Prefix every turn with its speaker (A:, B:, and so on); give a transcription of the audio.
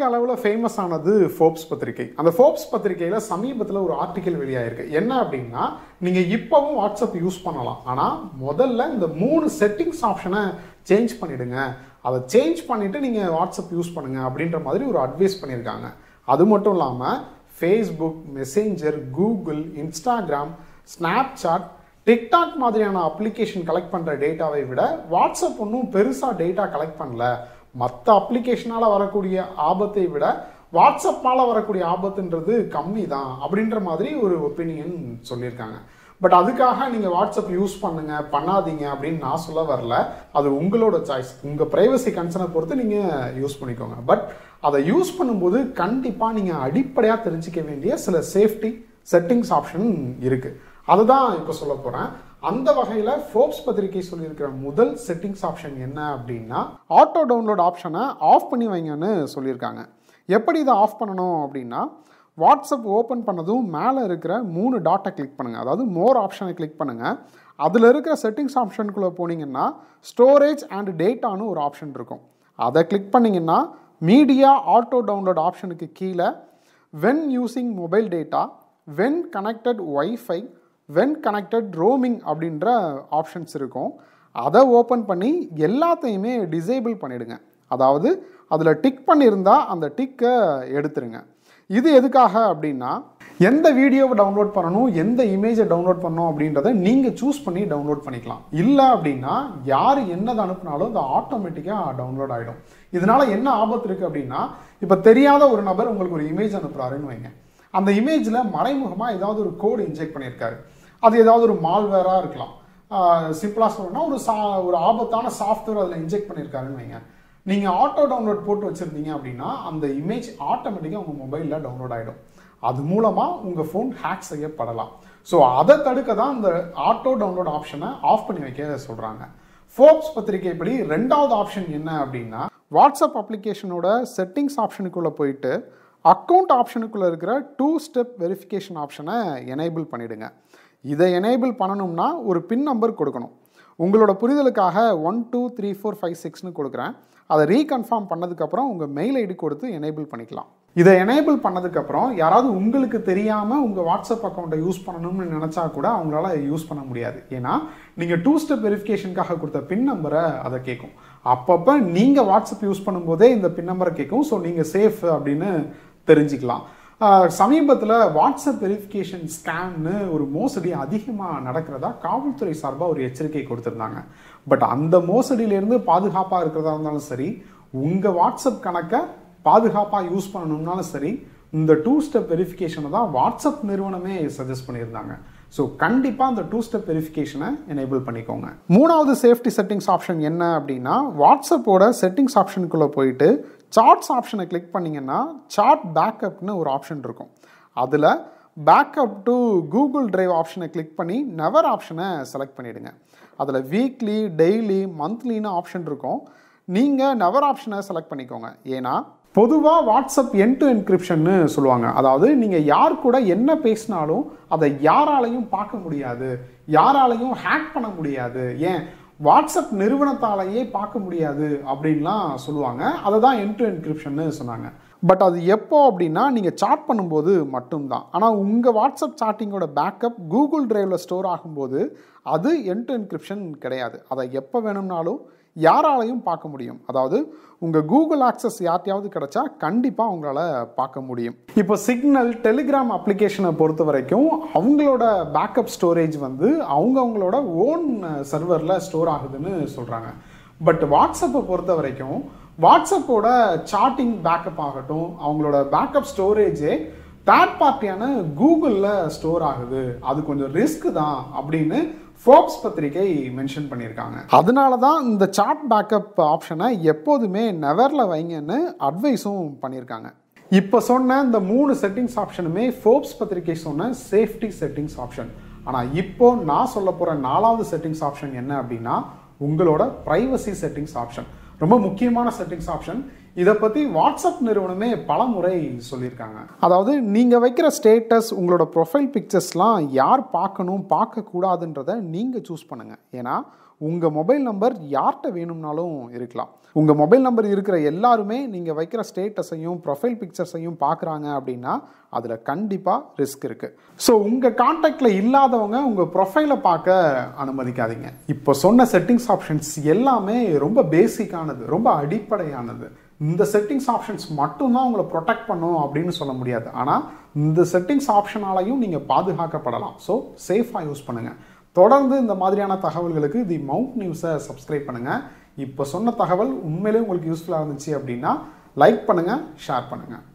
A: அளவில் ஃபேமஸ் ஆனது ஃபோர்ப்ஸ் பத்திரிகை அந்த ஃபோர்ப்ஸ் பத்திரிகையில் சமீபத்தில் ஒரு ஆர்டிக்கல் வெளியாயிருக்கு என்ன அப்படின்னா நீங்கள் இப்போவும் வாட்ஸ்அப் யூஸ் பண்ணலாம் ஆனால் முதல்ல இந்த மூணு செட்டிங்ஸ் ஆப்ஷனை சேஞ்ச் பண்ணிடுங்க அதை சேஞ்ச் பண்ணிவிட்டு நீங்கள் வாட்ஸ்அப் யூஸ் பண்ணுங்க அப்படின்ற மாதிரி ஒரு அட்வைஸ் பண்ணியிருக்காங்க அது மட்டும் இல்லாமல் Facebook Messenger Google Instagram Snapchat TikTok மாதிரியான அப்ளிகேஷன் கலெக்ட் பண்ணுற டேட்டாவை விட வாட்ஸ்அப் ஒன்றும் பெருசாக டேட்டா கலெக்ட் பண்ணல மற்ற அப்ளிகேஷனால் வரக்கூடிய ஆபத்தை விட வாட்ஸ்அப்பால் வரக்கூடிய ஆபத்துன்றது கம்மி தான் அப்படின்ற மாதிரி ஒரு ஒப்பீனியன் சொல்லியிருக்காங்க பட் அதுக்காக நீங்கள் வாட்ஸ்அப் யூஸ் பண்ணுங்க பண்ணாதீங்க அப்படின்னு நான் சொல்ல வரல அது உங்களோட சாய்ஸ் உங்கள் ப்ரைவசி கன்சர்னை பொறுத்து நீங்கள் யூஸ் பண்ணிக்கோங்க பட் அதை யூஸ் பண்ணும்போது கண்டிப்பாக நீங்கள் அடிப்படையாக தெரிஞ்சிக்க வேண்டிய சில சேஃப்டி செட்டிங்ஸ் ஆப்ஷன் இருக்குது அதுதான் இப்போ சொல்ல போகிறேன் அந்த வகையில் ஃபோர்ப்ஸ் பத்திரிகை சொல்லியிருக்கிற முதல் செட்டிங்ஸ் ஆப்ஷன் என்ன அப்படின்னா ஆட்டோ டவுன்லோட் ஆப்ஷனை ஆஃப் பண்ணி வைங்கன்னு சொல்லியிருக்காங்க எப்படி இதை ஆஃப் பண்ணணும் அப்படின்னா வாட்ஸ்அப் ஓப்பன் பண்ணதும் மேலே இருக்கிற மூணு டாட்டை கிளிக் பண்ணுங்கள் அதாவது மோர் ஆப்ஷனை கிளிக் பண்ணுங்கள் அதில் இருக்கிற செட்டிங்ஸ் ஆப்ஷனுக்குள்ளே போனீங்கன்னா ஸ்டோரேஜ் அண்ட் டேட்டான்னு ஒரு ஆப்ஷன் இருக்கும் அதை கிளிக் பண்ணிங்கன்னா மீடியா ஆட்டோ டவுன்லோட் ஆப்ஷனுக்கு கீழே when using mobile data when connected wifi when connected roaming அப்படின்ற ஆப்ஷன்ஸ் இருக்கும் அதை ஓப்பன் பண்ணி எல்லாத்தையுமே டிசேபிள் பண்ணிடுங்க அதாவது அதில் டிக் பண்ணியிருந்தா அந்த டிக்கை எடுத்துருங்க இது எதுக்காக அப்படின்னா எந்த வீடியோவை டவுன்லோட் பண்ணணும் எந்த இமேஜை டவுன்லோட் பண்ணணும் அப்படின்றத நீங்கள் சூஸ் பண்ணி டவுன்லோட் பண்ணிக்கலாம் இல்லை அப்படின்னா யார் என்னதை அனுப்புனாலும் அது ஆட்டோமேட்டிக்காக டவுன்லோட் ஆகிடும் இதனால் என்ன ஆபத்து இருக்குது அப்படின்னா இப்போ தெரியாத ஒரு நபர் உங்களுக்கு ஒரு இமேஜ் அனுப்புகிறாருன்னு வைங்க அந்த இமேஜில் மறைமுகமாக ஏதாவது ஒரு கோடு இன்ஜெக்ட் பண்ணியிருக்காரு அது ஏதாவது ஒரு மால்வேராக இருக்கலாம் சிம்பிளாக சொல்லணும்னா ஒரு சா ஒரு ஆபத்தான சாஃப்ட்வேர் அதில் இன்ஜெக்ட் பண்ணியிருக்காருன்னு வைங்க நீங்கள் ஆட்டோ டவுன்லோட் போட்டு வச்சுருந்தீங்க அப்படின்னா அந்த இமேஜ் ஆட்டோமேட்டிக்காக உங்கள் மொபைலில் டவுன்லோட் ஆகிடும் அது மூலமாக உங்கள் ஃபோன் ஹேக் செய்யப்படலாம் ஸோ அதை தடுக்க தான் இந்த ஆட்டோ டவுன்லோட் ஆப்ஷனை ஆஃப் பண்ணி வைக்க சொல்கிறாங்க ஃபோர்ப்ஸ் பத்திரிகைப்படி ரெண்டாவது ஆப்ஷன் என்ன அப்படின்னா வாட்ஸ்அப் அப்ளிகேஷனோட செட்டிங்ஸ் ஆப்ஷனுக்குள்ளே போயிட்டு அக்கௌண்ட் ஆப்ஷனுக்குள்ளே இருக்கிற டூ ஸ்டெப் வெரிஃபிகேஷன் ஆப்ஷனை எனேபிள் பண்ணிவிடுங்க இதை எனேபிள் பண்ணணும்னா ஒரு பின் நம்பர் கொடுக்கணும் உங்களோட புரிதலுக்காக one two three four five சிக்ஸ்னு கொடுக்குறேன் அதை ரீகன்ஃபார்ம் பண்ணதுக்கப்புறம் உங்கள் மெயில் ஐடி கொடுத்து எனேபிள் பண்ணிக்கலாம் இதை எனேபிள் பண்ணதுக்கப்புறம் யாராவது உங்களுக்கு தெரியாமல் உங்கள் வாட்ஸ்அப் அக்கௌண்ட்டை யூஸ் பண்ணணும்னு நினச்சா கூட அவங்களால யூஸ் பண்ண முடியாது ஏன்னா நீங்கள் டூ ஸ்டெப் வெரிஃபிகேஷனுக்காக கொடுத்த பின் நம்பரை அதை கேட்கும் அப்பப்போ நீங்கள் வாட்ஸ்அப் யூஸ் பண்ணும்போதே இந்த பின் நம்பரை கேட்கும் ஸோ நீங்கள் சேஃப் அப்படின்னு தெரிஞ்சுக்கலாம் சமீபத்தில் வாட்ஸ்அப் வெரிஃபிகேஷன் ஸ்கேன்னு ஒரு மோசடி அதிகமாக நடக்கிறதா காவல்துறை சார்பாக ஒரு எச்சரிக்கை கொடுத்துருந்தாங்க பட் அந்த மோசடியிலேருந்து பாதுகாப்பாக இருக்கிறதா இருந்தாலும் சரி உங்கள் வாட்ஸ்அப் கணக்கை பாதுகாப்பாக யூஸ் பண்ணணும்னாலும் சரி இந்த டூ ஸ்டெப் வெரிஃபிகேஷனை தான் வாட்ஸ்அப் நிறுவனமே சஜஸ்ட் பண்ணியிருந்தாங்க ஸோ கண்டிப்பாக அந்த டூ ஸ்டெப் வெரிஃபிகேஷனை எனேபிள் பண்ணிக்கோங்க மூணாவது சேஃப்டி செட்டிங்ஸ் ஆப்ஷன் என்ன அப்படின்னா வாட்ஸ்அப்போட செட்டிங்ஸ் ஆப்ஷனுக்குள்ளே போயிட்டு சார்ட்ஸ் ஆப்ஷனை கிளிக் பண்ணிங்கன்னா சார்ட் பேக்கப்னு ஒரு ஆப்ஷன் இருக்கும் அதில் பேக்கப் டு கூகுள் டிரைவ் ஆப்ஷனை கிளிக் பண்ணி நெவர் ஆப்ஷனை செலக்ட் பண்ணிவிடுங்க அதில் வீக்லி டெய்லி மந்த்லின்னு ஆப்ஷன் இருக்கும் நீங்கள் நெவர் ஆப்ஷனை செலக்ட் பண்ணிக்கோங்க ஏன்னா பொதுவாக வாட்ஸ்அப் என் டு என்கிரிப்ஷன்னு சொல்லுவாங்க அதாவது நீங்கள் யார் கூட என்ன பேசினாலும் அதை யாராலையும் பார்க்க முடியாது யாராலையும் ஹேக் பண்ண முடியாது ஏன் வாட்ஸ்அப் நிறுவனத்தாலேயே பார்க்க முடியாது அப்படின்லாம் சொல்லுவாங்க அதை தான் என் டு என்கிரிப்ஷன்னு சொன்னாங்க பட் அது எப்போ அப்படின்னா நீங்கள் சாட் பண்ணும்போது மட்டும்தான் ஆனால் உங்கள் வாட்ஸ்அப் சாட்டிங்கோட பேக்கப் கூகுள் டிரைவில் ஸ்டோர் ஆகும்போது அது என் டு என்கிரிப்ஷன் கிடையாது அதை எப்போ வேணும்னாலும் யாராலையும் பார்க்க முடியும் அதாவது உங்கள் கூகுள் ஆக்சஸ் யார்ட்டையாவது கிடைச்சா கண்டிப்பாக அவங்களால பார்க்க முடியும் இப்போ சிக்னல் டெலிகிராம் அப்ளிகேஷனை பொறுத்த வரைக்கும் அவங்களோட பேக்கப் ஸ்டோரேஜ் வந்து அவங்க அவங்களோட ஓன் சர்வரில் ஸ்டோர் ஆகுதுன்னு சொல்கிறாங்க பட் வாட்ஸ்அப்பை பொறுத்த வரைக்கும் வாட்ஸ்அப்போட சாட்டிங் பேக்கப் ஆகட்டும் அவங்களோட பேக்கப் ஸ்டோரேஜே தேர்ட் பார்ட்டியான கூகுளில் ஸ்டோர் ஆகுது அது கொஞ்சம் ரிஸ்க் தான் அப்படின்னு ஃபோர்ப்ஸ் பத்திரிகை மென்ஷன் பண்ணியிருக்காங்க அதனால தான் இந்த சார்ட் பேக்கப் ஆப்ஷனை எப்போதுமே நெவரில் வைங்கன்னு அட்வைஸும் பண்ணியிருக்காங்க இப்போ சொன்ன இந்த மூணு செட்டிங்ஸ் ஆப்ஷனுமே ஃபோர்ப்ஸ் பத்திரிகை சொன்ன சேஃப்டி செட்டிங்ஸ் ஆப்ஷன் ஆனால் இப்போ நான் சொல்ல போகிற நாலாவது செட்டிங்ஸ் ஆப்ஷன் என்ன அப்படின்னா உங்களோட ப்ரைவசி செட்டிங்ஸ் ஆப்ஷன் ரொம்ப முக்கியமான செட்டிங்ஸ் ஆப்ஷன் இதை பற்றி வாட்ஸ்அப் நிறுவனமே பல முறை சொல்லியிருக்காங்க அதாவது நீங்கள் வைக்கிற ஸ்டேட்டஸ் உங்களோட ப்ரொஃபைல் பிக்சர்ஸ்லாம் யார் பார்க்கணும் பார்க்கக்கூடாதுன்றதை நீங்கள் சூஸ் பண்ணுங்கள் ஏன்னா உங்கள் மொபைல் நம்பர் யார்கிட்ட வேணும்னாலும் இருக்கலாம் உங்கள் மொபைல் நம்பர் இருக்கிற எல்லாருமே நீங்கள் வைக்கிற ஸ்டேட்டஸையும் ப்ரொஃபைல் பிக்சர்ஸையும் பார்க்குறாங்க அப்படின்னா அதில் கண்டிப்பாக ரிஸ்க் இருக்குது ஸோ உங்கள் காண்டாக்டில் இல்லாதவங்க உங்கள் ப்ரொஃபைலை பார்க்க அனுமதிக்காதீங்க இப்போ சொன்ன செட்டிங்ஸ் ஆப்ஷன்ஸ் எல்லாமே ரொம்ப பேசிக்கானது ரொம்ப அடிப்படையானது இந்த செட்டிங்ஸ் ஆப்ஷன்ஸ் மட்டும்தான் உங்களை ப்ரொடெக்ட் பண்ணும் அப்படின்னு சொல்ல முடியாது ஆனால் இந்த செட்டிங்ஸ் ஆப்ஷனாலையும் நீங்கள் பாதுகாக்கப்படலாம் ஸோ சேஃபாக யூஸ் பண்ணுங்கள் தொடர்ந்து இந்த மாதிரியான தகவல்களுக்கு தி மவுண்ட் நியூஸை சப்ஸ்கிரைப் பண்ணுங்கள் இப்போ சொன்ன தகவல் உண்மையிலேயே உங்களுக்கு யூஸ்ஃபுல்லாக இருந்துச்சு அப்படின்னா லைக் பண்ணுங்கள் ஷேர் பண்ணுங்கள்